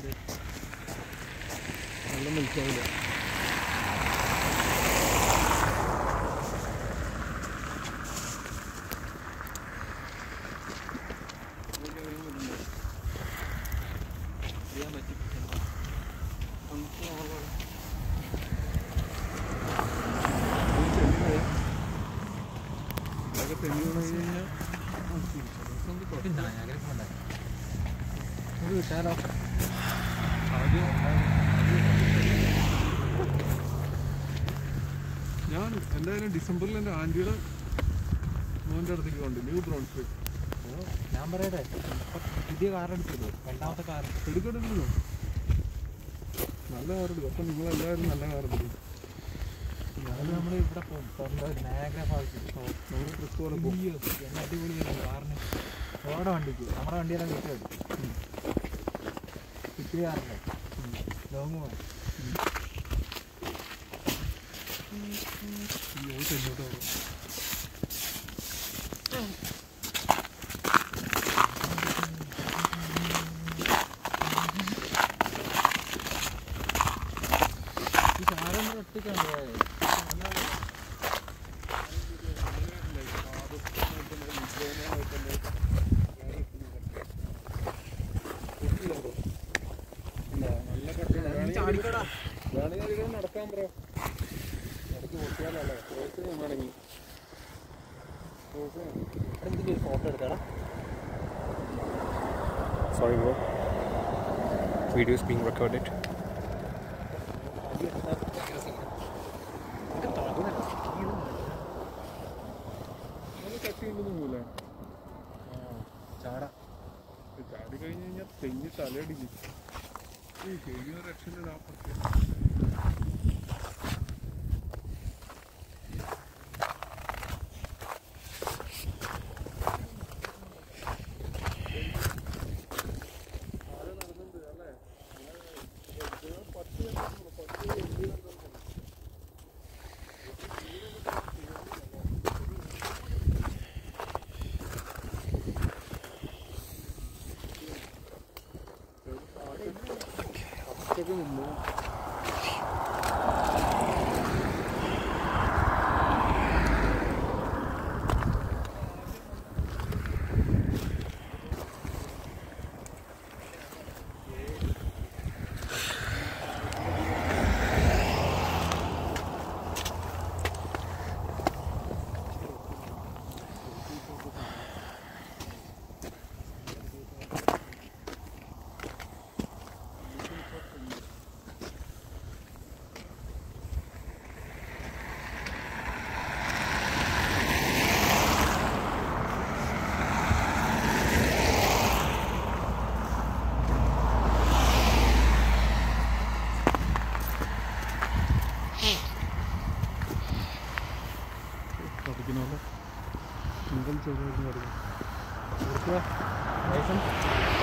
വെള്ളം വലിക്കാവില്ല അറിയാൻ പറ്റും നമുക്ക് നോക്കാം. ഇതൊക്കെ തെന്നി വീണ് കഴിഞ്ഞാൽ പിന്നെ ഞങ്ങൾ കൊണ്ടേ ഇത് കിട്ടാലോ ആദ്യം ഞാൻ എന്തായാലും ഡിസംബറിൽ എൻ്റെ ആൻറ്റിയുടെ മോൻ്റെ അടുത്തേക്ക് കൊണ്ട് ന്യൂ ബ്രോൺസ്വിക് ഞാൻ പറയട്ടെ ഇപ്പൊ പുതിയ കാർ എടുത്തില്ലേ രണ്ടാമത്തെ കാർ എടുക്കണ്ടല്ലോ നല്ല കാർ എടുക്കും അപ്പം നിങ്ങളെല്ലാവരും നല്ല കാർ എടുക്കും അത് നമ്മൾ ഇവിടെ പോകും സ്വന്തം നാഗര ഭാഗത്ത് നമ്മൾ ട്രിപ്പ് പോലെ പോകും എന്നെ അടിപൊളിയാണ് കാറിന് ഓടെ വണ്ടിക്ക് നമ്മുടെ വണ്ടിയെല്ലാം കിട്ടിയത് കിട്ടിയ കാറിൻ്റെ ലോങ് പോകാൻ തെന്നോട്ട് പോകും ഈ കാറൊന്നും ഒട്ടിക്കാണ് പോയത് ചാടിക്കടാ വേണമെങ്കിൽ നടക്കാൻ ബ്രോ നടക്ക് പൊട്ടിയാലല്ലേ റോസ് വേണമെങ്കിൽ റോസ് എന്തിൻ്റെ ഒരു ഫോട്ടോ എടുത്താടാ Sorry, bro. Video is being recorded. അത് കട്ട് ചെയ്യുന്നൊന്നുമില്ല ചാടാ ചാടി കഴിഞ്ഞ് കഴിഞ്ഞാൽ തെങ്ങി തലയടിക്കും ഈ കഴിഞ്ഞ രക്ഷയില്ല ആ പ്രത്യേക ഒക്കെ നിന്നു പഠിക്കണമല്ലോ സിംഗിൾ ചെറുതായിട്ട് പഠിക്കണം ലൈസൻസ്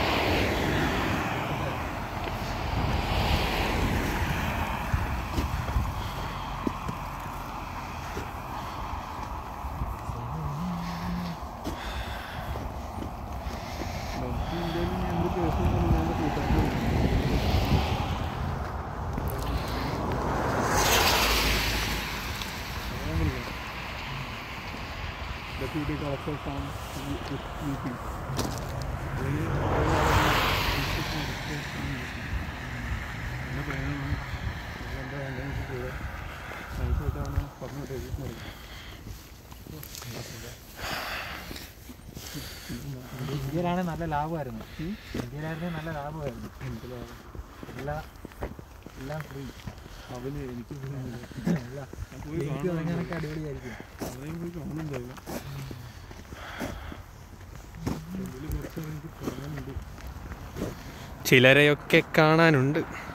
നമുക്ക് ഇന്ത്യയിൽ എന്ത് കേസ് ഞാൻ കൂട്ടാൻ Deputy Collector from UP. എൻ്റെ പയ്യനാണ് എൻ്റെ വേണ്ടെന്ന് ചെയ്ത് നൈസായിട്ടാണ് പറഞ്ഞു വിട്ടേക്കുന്നത് ഇന്ത്യയിലാണെങ്കിൽ നല്ല ലാഭമായിരുന്നു ഇന്ത്യയിലായിരുന്നെങ്കിൽ നല്ല ലാഭമായിരുന്നു എല്ലാ എല്ലാം ഫ്രീ അവന് എനിക്ക് എല്ലാം ഞാൻ പോയി എനിക്ക് കാണാൻ തുടങ്ങിയാലൊക്കെ അടിപൊളിയായിരിക്കും അവനെയും പോയി കാണുന്നുണ്ടായില്ല എന്തെങ്കിലും കുറച്ച് എനിക്ക് പറയാനുണ്ട് ചിലരെയൊക്കെ കാണാനുണ്ട്